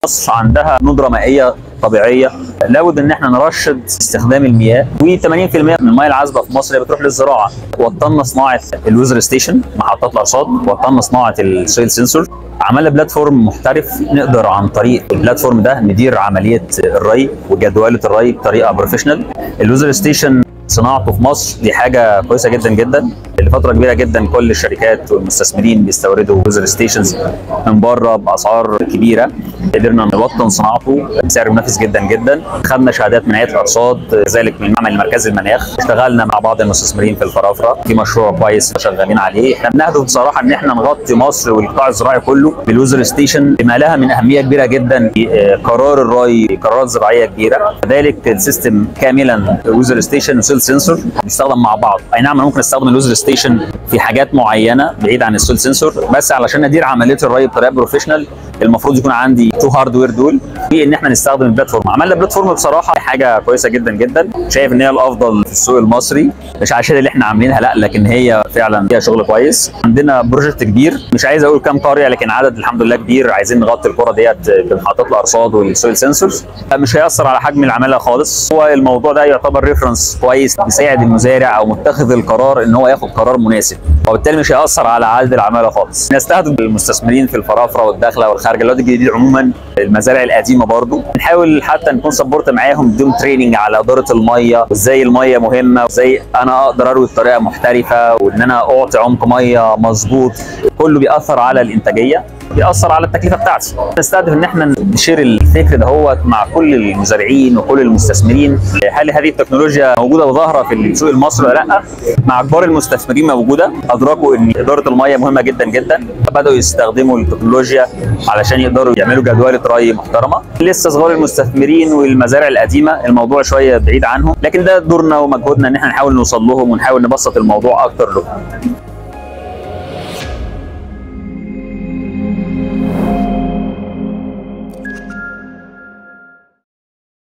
مصر عندها ندره مائيه طبيعيه لابد ان احنا نرشد استخدام المياه و80% من المياه العذبه في مصر هي بتروح للزراعه وطلنا صناعه الويزر ستيشن محطات الارصاد وطلنا صناعه السويل سنسور عملنا بلاتفورم محترف نقدر عن طريق البلاتفورم ده ندير عمليه الري وجدوله الري بطريقه بروفيشنال الويزر ستيشن صناعته في مصر دي حاجه كويسه جدا جدا لفتره كبيره جدا كل الشركات والمستثمرين بيستوردوا ويزر ستيشنز من بره باسعار كبيره قدرنا نوطن صناعته بسعر منافس جدا جدا خدنا شهادات من هيئه الارصاد ذلك من المعمل المركزي للمناخ اشتغلنا مع بعض المستثمرين في الفرافره في مشروع كويس شغالين عليه احنا بنهدف بصراحه ان احنا نغطي مصر والقطاع الزراعي كله بالويزر ستيشن بما لها من اهميه كبيره جدا في قرار الري قرارات زراعيه كبيره كذلك السيستم كاملا ويزر ستيشن وسيل سنسور بيستخدم مع بعض اي نعم ممكن استخدم الويزر ستيشن في حاجات معينه بعيد عن السيل سنسور بس علشان ادير عمليه الري بطريقه بروفيشنال المفروض يكون عندي تو هاردوير دول في ان احنا نستخدم البلاتفورم عملنا بلاتفورم بصراحه حاجه كويسه جدا جدا شايف ان هي الافضل في السوق المصري مش عشان اللي احنا عاملينها لا لكن هي فعلا فيها شغل كويس عندنا بروجكت كبير مش عايز اقول كام قريه لكن عدد الحمد لله كبير عايزين نغطي القرى ديت بمحطات الارصاد والسويل سنسورز مش هياثر على حجم العماله خالص هو الموضوع ده يعتبر ريفرنس كويس بيساعد المزارع او متخذ القرار ان هو ياخد قرار مناسب وبالتالي مش هياثر على عدد العماله خالص نستخدم المستثمرين في الفرافره والداخله والخارجه الواد الجديد عموما المزارع القديمه برضو نحاول حتى نكون سبورت معاهم بدون تريننج على اداره الميه وازاي الميه مهمه وازاي انا اقدر اروي بطريقه محترفه وان انا اعطي عمق ميه مظبوط كله بيأثر على الانتاجيه بيأثر على التكلفه بتاعتي نستهدف ان احنا نشير الفكر دهوت مع كل المزارعين وكل المستثمرين هل هذه التكنولوجيا موجوده وظاهره في السوق المصري ولا لا مع كبار المستثمرين موجوده ادركوا ان اداره الميه مهمه جدا جدا بداوا يستخدموا التكنولوجيا علشان يقدروا يعملوا جدوله ري محترمه لسه صغار المستثمرين والمزارع القديمه الموضوع شويه بعيد عنهم لكن ده دورنا ومجهودنا ان احنا نحاول نوصل لهم ونحاول نبسط الموضوع اكتر لهم